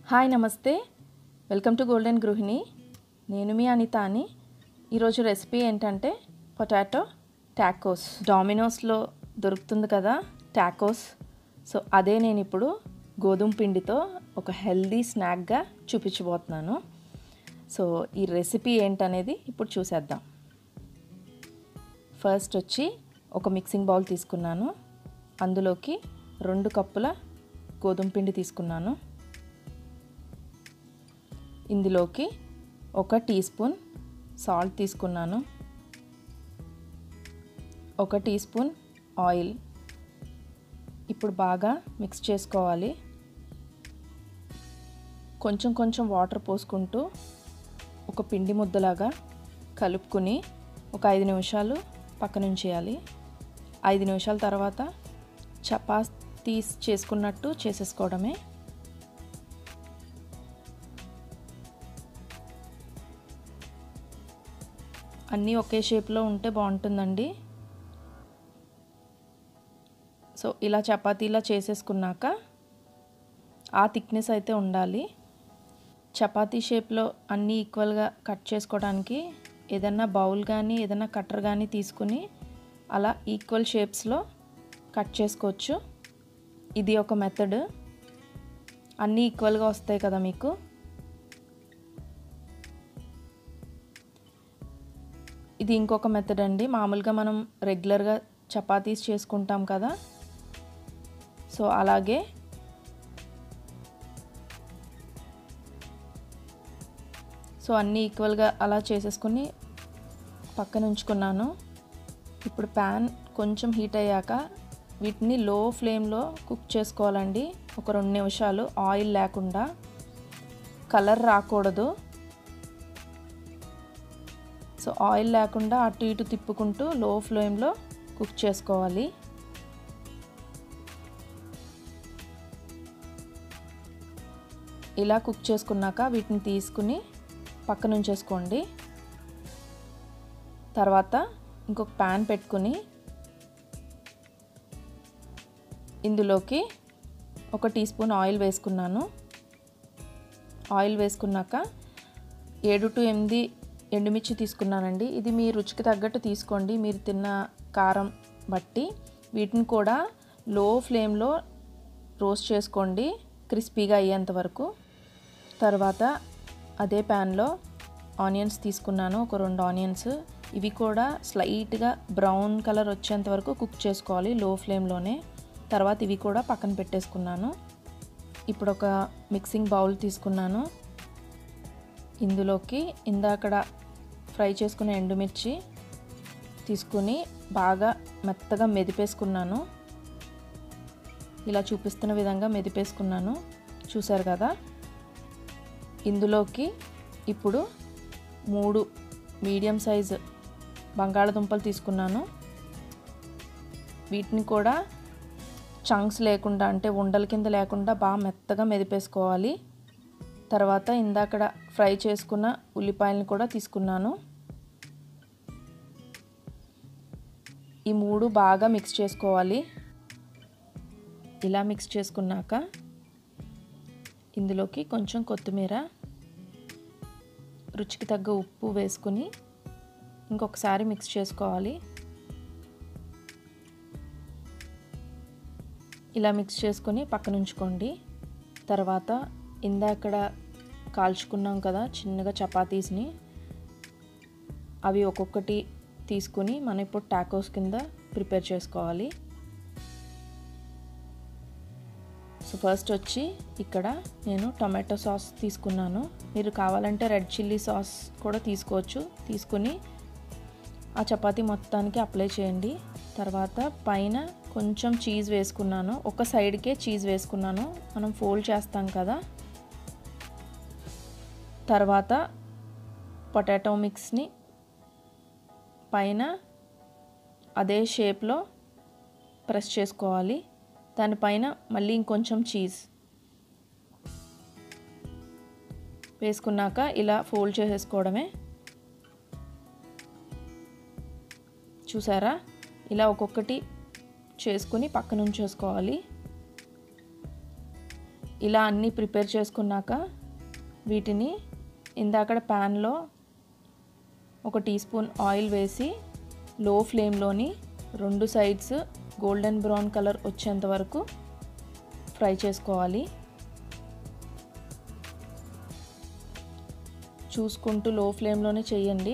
hi నమస్తే welcome to golden గృహిణి నేను మీ అనిత అని ఈరోజు రెసిపీ ఏంటంటే పొటాటో టాకోస్ డామినోస్లో దొరుకుతుంది కదా టాకోస్ సో అదే నేను ఇప్పుడు గోధుమ పిండితో ఒక హెల్దీ స్నాక్గా చూపించబోతున్నాను సో ఈ రెసిపీ ఏంటనేది ఇప్పుడు చూసేద్దాం ఫస్ట్ వచ్చి ఒక మిక్సింగ్ బౌల్ తీసుకున్నాను అందులోకి రెండు కప్పుల గోధుమ పిండి తీసుకున్నాను ఇందులోకి ఒక టీ స్పూన్ సాల్ట్ తీసుకున్నాను ఒక టీ స్పూన్ ఆయిల్ ఇప్పుడు బాగా మిక్స్ చేసుకోవాలి కొంచెం కొంచెం వాటర్ పోసుకుంటూ ఒక పిండి ముద్దలాగా కలుపుకుని ఒక ఐదు నిమిషాలు పక్కనుంచేయాలి ఐదు నిమిషాల తర్వాత చపాతీస్ చేసుకున్నట్టు చేసేసుకోవడమే అన్నీ ఒకే షేప్లో ఉంటే బాగుంటుందండి సో ఇలా చపాతీలా చేసేసుకున్నాక ఆ థిక్నెస్ అయితే ఉండాలి చపాతీ షేప్లో అన్నీ ఈక్వల్గా కట్ చేసుకోవడానికి ఏదన్నా బౌల్ కానీ ఏదన్నా కట్టర్ కానీ తీసుకుని అలా ఈక్వల్ షేప్స్లో కట్ చేసుకోవచ్చు ఇది ఒక మెథడ్ అన్నీ ఈక్వల్గా వస్తాయి కదా మీకు ఇది ఇంకొక మెథడ్ అండి మామూలుగా మనం రెగ్యులర్గా చపాతీస్ చేసుకుంటాం కదా సో అలాగే సో అన్నీ ఈక్వల్గా అలా చేసేసుకుని పక్కన ఉంచుకున్నాను ఇప్పుడు ప్యాన్ కొంచెం హీట్ అయ్యాక వీటిని లో ఫ్లేమ్లో కుక్ చేసుకోవాలండి ఒక రెండు నిమిషాలు ఆయిల్ లేకుండా కలర్ రాకూడదు సో ఆయిల్ లేకుండా అటు ఇటు తిప్పుకుంటూ లో ఫ్లేమ్లో కుక్ చేసుకోవాలి ఇలా కుక్ చేసుకున్నాక వీటిని తీసుకుని పక్కన ఉంచేసుకోండి తర్వాత ఇంకొక ప్యాన్ పెట్టుకుని ఇందులోకి ఒక టీ స్పూన్ ఆయిల్ వేసుకున్నాను ఆయిల్ వేసుకున్నాక ఏడు టు ఎనిమిది ఎండుమిర్చి తీసుకున్నానండి ఇది మీ రుచికి తగ్గట్టు తీసుకోండి మీరు తిన్న కారం బట్టి వీటిని కూడా లో ఫ్లేమ్లో రోస్ట్ చేసుకోండి క్రిస్పీగా అయ్యేంత వరకు తర్వాత అదే ప్యాన్లో ఆనియన్స్ తీసుకున్నాను ఒక రెండు ఆనియన్స్ ఇవి కూడా స్లైట్గా బ్రౌన్ కలర్ వచ్చేంత వరకు కుక్ చేసుకోవాలి లో ఫ్లేమ్లోనే తర్వాత ఇవి కూడా పక్కన పెట్టేసుకున్నాను ఇప్పుడు ఒక మిక్సింగ్ బౌల్ తీసుకున్నాను ఇందులోకి ఇందాకడ ఫ్రై చేసుకున్న ఎండుమిర్చి తీసుకుని బాగా మెత్తగా మెదిపేసుకున్నాను ఇలా చూపిస్తున్న విధంగా మెదిపేసుకున్నాను చూసారు కదా ఇందులోకి ఇప్పుడు మూడు మీడియం సైజ్ బంగాళదుంపలు తీసుకున్నాను వీటిని కూడా చంక్స్ లేకుండా అంటే ఉండల కింద లేకుండా బాగా మెత్తగా మెదిపేసుకోవాలి తర్వాత ఇందాకడ ఫ్రై చేసుకున్న ఉల్లిపాయలను కూడా తీసుకున్నాను ఈ మూడు బాగా మిక్స్ చేసుకోవాలి ఇలా మిక్స్ చేసుకున్నాక ఇందులోకి కొంచెం కొత్తిమీర రుచికి తగ్గ ఉప్పు వేసుకుని ఇంకొకసారి మిక్స్ చేసుకోవాలి ఇలా మిక్స్ చేసుకొని పక్కన ఉంచుకోండి తర్వాత ఇందాకడ కాల్చుకున్నాం కదా చిన్నగా చపాతీస్ని అవి ఒక్కొక్కటి తీసుకుని మనం ఇప్పుడు టాకోస్ కింద ప్రిపేర్ చేసుకోవాలి సో ఫస్ట్ వచ్చి ఇక్కడ నేను టొమాటో సాస్ తీసుకున్నాను మీరు కావాలంటే రెడ్ చిల్లీ సాస్ కూడా తీసుకోవచ్చు తీసుకుని ఆ చపాతీ మొత్తానికి అప్లై చేయండి తర్వాత పైన కొంచెం చీజ్ వేసుకున్నాను ఒక సైడ్కే చీజ్ వేసుకున్నాను మనం ఫోల్డ్ చేస్తాం కదా తర్వాత పొటాటో మిక్స్ని పైన అదే షేప్లో ప్రెస్ చేసుకోవాలి దానిపైన మళ్ళీ ఇంకొంచెం చీజ్ వేసుకున్నాక ఇలా ఫోల్డ్ చేసేసుకోవడమే చూసారా ఇలా ఒక్కొక్కటి చేసుకుని పక్కన ఉంచేసుకోవాలి ఇలా అన్నీ ప్రిపేర్ చేసుకున్నాక వీటిని ఇందాకడ ప్యాన్లో ఒక టీ స్పూన్ ఆయిల్ వేసి లో ఫ్లేమ్లోని రెండు సైడ్స్ గోల్డెన్ బ్రౌన్ కలర్ వచ్చేంత వరకు ఫ్రై చేసుకోవాలి చూసుకుంటూ లో ఫ్లేమ్లోనే చేయండి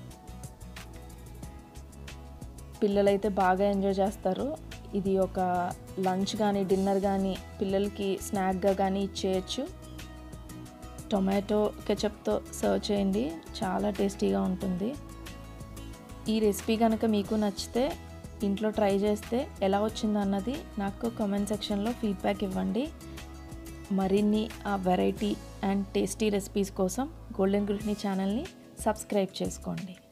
పిల్లలైతే బాగా ఎంజాయ్ చేస్తారు ఇది ఒక లంచ్ కానీ డిన్నర్ కానీ పిల్లలకి స్నాక్గా కానీ ఇచ్చేయచ్చు టొమాటో కెచప్తో సర్వ్ చేయండి చాలా టేస్టీగా ఉంటుంది ఈ రెసిపీ కనుక మీకు నచ్చితే ఇంట్లో ట్రై చేస్తే ఎలా వచ్చిందన్నది నాకు కామెంట్ సెక్షన్లో ఫీడ్బ్యాక్ ఇవ్వండి మరిన్ని ఆ వెరైటీ అండ్ టేస్టీ రెసిపీస్ కోసం గోల్డెన్ గృహిణి ఛానల్ని సబ్స్క్రైబ్ చేసుకోండి